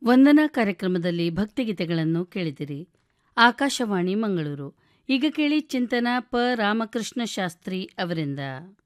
ವಂದನಾ ಕಾರ್ಯಕ್ರಮದಲ್ಲಿ ಭಕ್ತಿಗೀತೆಗಳನ್ನು ಕೇಳಿದಿರಿ ಆಕಾಶವಾಣಿ ಮಂಗಳೂರು ಈಗ ಕೇಳಿ ಚಿಂತನ ಪ ರಾಮಕೃಷ್ಣ ಶಾಸ್ತ್ರಿ ಅವರಿಂದ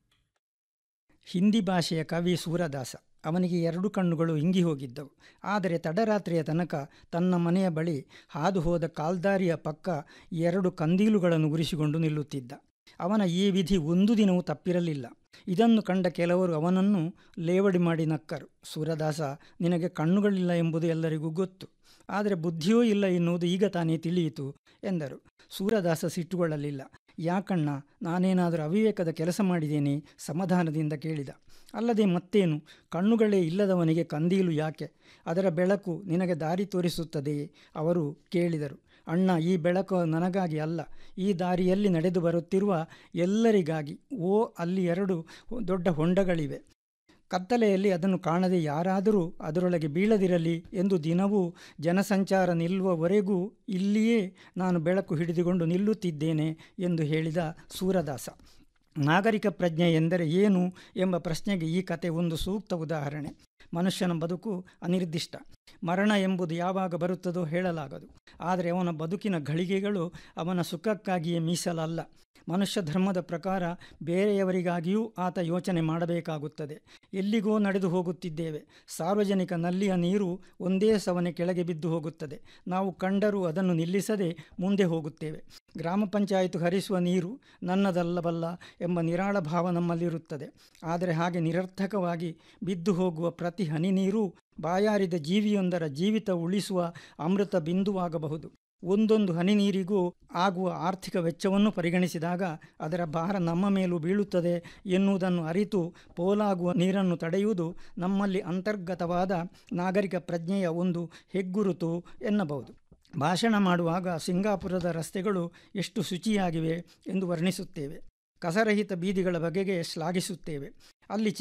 ಹಿಂದಿ ಭಾಷೆಯ ಕವಿ ಸೂರದಾಸ ಅವನಿಗೆ ಎರಡು ಕಣ್ಣುಗಳು ಇಂಗಿ ಹೋಗಿದ್ದವು ಆದರೆ ತಡರಾತ್ರಿಯ ತನಕ ತನ್ನ ಮನೆಯ ಬಳಿ ಹಾದು ಹೋದ ಕಾಲ್ದಾರಿಯ ಪಕ್ಕ ಎರಡು ಕಂದೀಲುಗಳನ್ನು ಉರಿಸಿಕೊಂಡು ನಿಲ್ಲುತ್ತಿದ್ದ ಅವನ ಈ ವಿಧಿ ಒಂದು ದಿನವೂ ತಪ್ಪಿರಲಿಲ್ಲ ಇದನ್ನು ಕಂಡ ಕೆಲವರು ಅವನನ್ನು ಲೇವಡಿ ಮಾಡಿ ನಕ್ಕರು ಸೂರದಾಸ ನಿನಗೆ ಕಣ್ಣುಗಳಿಲ್ಲ ಎಂಬುದು ಎಲ್ಲರಿಗೂ ಗೊತ್ತು ಆದರೆ ಬುದ್ಧಿಯೂ ಇಲ್ಲ ಎನ್ನುವುದು ಈಗ ತಾನೇ ತಿಳಿಯಿತು ಎಂದರು ಸೂರದಾಸ ಸಿಟ್ಟುಗೊಳ್ಳಲಿಲ್ಲ ಯಾಕಣ್ಣ ನಾನೇನಾದರೂ ಅವಿವೇಕದ ಕೆಲಸ ಮಾಡಿದ್ದೇನೆ ಸಮಾಧಾನದಿಂದ ಕೇಳಿದ ಅಲ್ಲದೆ ಮತ್ತೇನು ಕಣ್ಣುಗಳೇ ಇಲ್ಲದವನಿಗೆ ಕಂದೀಲು ಯಾಕೆ ಅದರ ಬೆಳಕು ನಿನಗೆ ದಾರಿ ತೋರಿಸುತ್ತದೆಯೇ ಅವರು ಕೇಳಿದರು ಅಣ್ಣ ಈ ಬೆಳಕು ನನಗಾಗಿ ಅಲ್ಲ ಈ ದಾರಿಯಲ್ಲಿ ನಡೆದು ಬರುತ್ತಿರುವ ಎಲ್ಲರಿಗಾಗಿ ಓ ಅಲ್ಲಿ ಎರಡು ದೊಡ್ಡ ಹೊಂಡಗಳಿವೆ ಕತ್ತಲೆಯಲ್ಲಿ ಅದನ್ನು ಕಾಣದೆ ಯಾರಾದರೂ ಅದರೊಳಗೆ ಬೀಳದಿರಲಿ ಎಂದು ದಿನವೂ ಜನಸಂಚಾರ ನಿಲ್ಲುವವರೆಗೂ ಇಲ್ಲಿಯೇ ನಾನು ಬೆಳಕು ಹಿಡಿದುಕೊಂಡು ನಿಲ್ಲುತ್ತಿದ್ದೇನೆ ಎಂದು ಹೇಳಿದ ಸೂರದಾಸ ನಾಗರಿಕ ಪ್ರಜ್ಞೆ ಎಂದರೆ ಏನು ಎಂಬ ಪ್ರಶ್ನೆಗೆ ಈ ಕತೆ ಒಂದು ಸೂಕ್ತ ಉದಾಹರಣೆ ಮನುಷ್ಯನ ಬದುಕು ಅನಿರ್ದಿಷ್ಟ ಮರಣ ಎಂಬುದು ಯಾವಾಗ ಬರುತ್ತದೋ ಹೇಳಲಾಗದು ಆದರೆ ಅವನ ಬದುಕಿನ ಘಳಿಗೆಗಳು ಅವನ ಸುಖಕ್ಕಾಗಿಯೇ ಮೀಸಲಲ್ಲ ಮನುಷ್ಯ ಧರ್ಮದ ಪ್ರಕಾರ ಬೇರೆಯವರಿಗಾಗಿಯೂ ಆತ ಯೋಚನೆ ಮಾಡಬೇಕಾಗುತ್ತದೆ ಎಲ್ಲಿಗೋ ನಡೆದು ಹೋಗುತ್ತಿದ್ದೇವೆ ಸಾರ್ವಜನಿಕ ನಲ್ಲಿಯ ನೀರು ಒಂದೇ ಸವನೆ ಕೆಳಗೆ ಬಿದ್ದು ಹೋಗುತ್ತದೆ ನಾವು ಕಂಡರೂ ಅದನ್ನು ನಿಲ್ಲಿಸದೆ ಮುಂದೆ ಹೋಗುತ್ತೇವೆ ಗ್ರಾಮ ಪಂಚಾಯತ್ ಹರಿಸುವ ನೀರು ನನ್ನದಲ್ಲವಲ್ಲ ಎಂಬ ನಿರಾಳ ಭಾವ ನಮ್ಮಲ್ಲಿರುತ್ತದೆ ಆದರೆ ಹಾಗೆ ನಿರರ್ಥಕವಾಗಿ ಬಿದ್ದು ಹೋಗುವ ಪ್ರತಿ ಹನಿ ನೀರು ಬಾಯಾರಿದ ಜೀವಿಯೊಂದರ ಜೀವಿತ ಉಳಿಸುವ ಅಮೃತ ಬಿಂದುವಾಗಬಹುದು ಒಂದೊಂದು ಹನಿ ನೀರಿಗೂ ಆಗುವ ಆರ್ಥಿಕ ವೆಚ್ಚವನ್ನು ಪರಿಗಣಿಸಿದಾಗ ಅದರ ಭಾರ ನಮ್ಮ ಮೇಲೂ ಬೀಳುತ್ತದೆ ಎನ್ನುವುದನ್ನು ಅರಿತು ಪೋಲಾಗುವ ನೀರನ್ನು ತಡೆಯುವುದು ನಮ್ಮಲ್ಲಿ ಅಂತರ್ಗತವಾದ ನಾಗರಿಕ ಪ್ರಜ್ಞೆಯ ಒಂದು ಹೆಗ್ಗುರುತು ಎನ್ನಬಹುದು ಭಾಷಣ ಮಾಡುವಾಗ ಸಿಂಗಾಪುರದ ರಸ್ತೆಗಳು ಎಷ್ಟು ಶುಚಿಯಾಗಿವೆ ಎಂದು ವರ್ಣಿಸುತ್ತೇವೆ ಕಸರಹಿತ ಬೀದಿಗಳ ಬಗೆಗೆ ಶ್ಲಾಘಿಸುತ್ತೇವೆ ಅಲ್ಲಿ